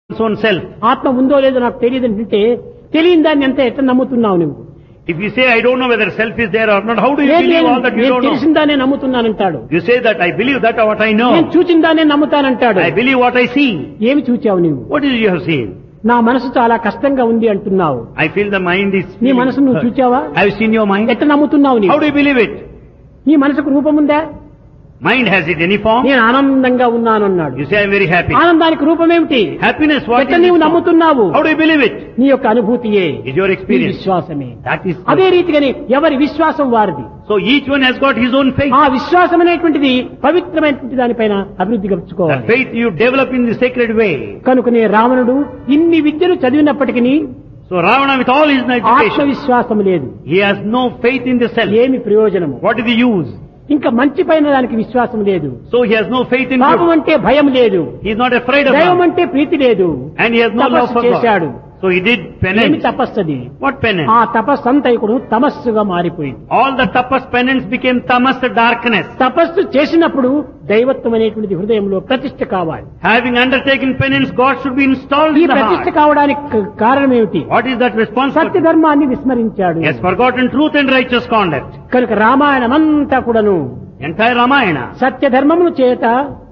one's own self. ఆత్మ ఉందో లేదో నాకు తెలియదు అంటే తెలియని దాన్ని ఎంత ఎట్లా నమ్ముతున్నావు నువ్వు If you say, I don't know whether self is there or not, how do you లేదు, believe నేను all that you నేను don't know? తెలిసిన దాన్నే నమ్ముతున్నానంటాడు You say that I believe that what I నేను know. చూచిన దాన్నే నమ్ముతానంటాడు I believe what I see. ఏమి చూచావు నువ్వు What is it you have seen? నా మనసు చాలా కష్టంగా ఉంది అంటున్నావు I feel the mind is. నీ మనసు నువ్వు చూచావా Have you seen your mind? ఎట్లా నమ్ముతున్నావు How నీవు do you believe it? నీ మనసుకు రూపం ఉందా Mind has it any form? నేను ఆనందంగా ఉన్నాను అన్నాడు You say I'm very happy. ఆనందానికి రూపం ఏమిటి Happiness, what ఎట్లా is నీవు its form? నమ్ముతున్నావు How do you believe it? నీ యొక్క అనుభూతియే Is your నీ experience. విశ్వాసమే That is. అదే రీతిగానే ఎవరి విశ్వాసం వారిది So each one has got his own faith. ఆ విశ్వాసం అనేటువంటిది పవిత్రమైనటువంటి దానిపైన అభివృద్ధి The గడుచుకోవాలి faith you develop in the sacred way. కనుకనే రావణుడు ఇన్ని విద్యలు చదివినప్పటికీ So Ravana with all his education, ఆత్మవిశ్వాసం లేదు he has no faith in the self. ఏమి ప్రయోజనము What is the use? ఇంకా మంచి పైన దానికి విశ్వాసం లేదు So he has no faith in పాపం good. అంటే భయం లేదు He is not afraid of దైవం God. అంటే ప్రీతి లేదు And he has no love తపస్సు for చేశాడు God. So he did ఏమి penance. తపస్సది What penance? ఆ తపస్సు అంతా ఇప్పుడు తమస్సుగా మారిపోయింది All the tapas penance became tamas darkness. తపస్సు చేసినప్పుడు దైవత్వం అనేటువంటిది హృదయంలో ప్రతిష్ఠ కావాలి Having undertaken penance, God should be installed ఈ in the ప్రతిష్ఠ heart. కావడానికి క- కారణం ఏమిటి What is that Satya responsibility? ధర్మాన్ని విస్మరించాడు He has forgotten truth and righteous conduct. కనుక రామాయణం అంతా కూడాను Entire Ramayana. సత్య ధర్మముల చేత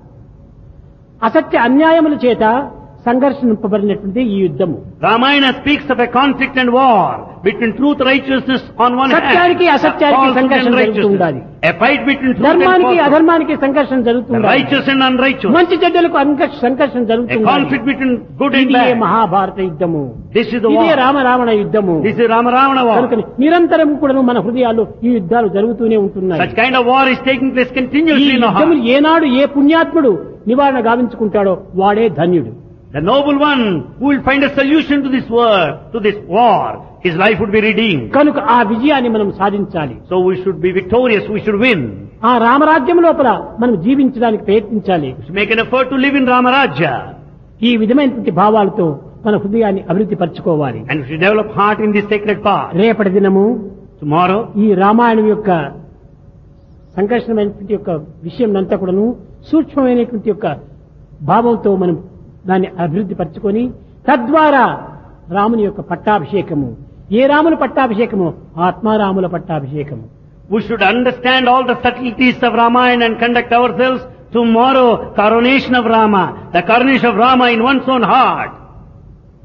అసత్య అన్యాయముల చేత సంఘర్షింపబడినటువంటి ఈ యుద్ధము Ramayana speaks of a conflict and war between truth righteousness on one hand. సత్యానికి అసత్యానికి falsehood సంఘర్షణ and జరుగుతూ ఉండాలి. righteousness. A fight between truth and ధర్మానికి falsehood. అధర్మానికి సంఘర్షణ The జరుగుతుంది righteous and unrighteous. మంచి చెడ్డలకు అంక- సంఘర్షణ A జరుగుతుంది conflict between good and ఇదే bad. మహాభారత యుద్ధము This is the ఇదే war. రామ రావణ యుద్ధము This is Rama Ravana కనుక war. నిరంతరం కూడా మన హృదయాల్లో ఈ యుద్ధాలు జరుగుతూనే ఉంటున్నాయి Such kind of war is taking place ఈ continuously in the యుద్ధములు heart. ఏనాడు ఏ పుణ్యాత్ముడు నివారణ గావించుకుంటాడో వాడే ధన్యుడు The noble one who will find a solution to this war, to this war, his life would be redeemed. కనుక ఆ విజయాన్ని మనం సాధించాలి So we should be victorious, we should win. ఆ రామరాజ్యం లోపల మనం జీవించడానికి ప్రయత్నించాలి We should make an effort to live in Ramaraja. ఈ విధమైనటువంటి భావాలతో మన హృదయాన్ని అభివృద్ధి పరచుకోవాలి And we should develop heart in this sacred path. రేపటి దినము Tomorrow, ఈ రామాయణం యొక్క సంఘర్షణమైనటువంటి యొక్క విషయం అంతా కూడాను సూక్ష్మమైనటువంటి యొక్క భావంతో మనం దాన్ని అభివృద్ధి పరచుకొని తద్వారా రాముని యొక్క పట్టాభిషేకము ఏ రాముని పట్టాభిషేకము ఆత్మారాముల పట్టాభిషేకము we should understand all the subtleties of Ramayana and conduct ourselves tomorrow, coronation of Rama, the coronation of Rama in one's own heart.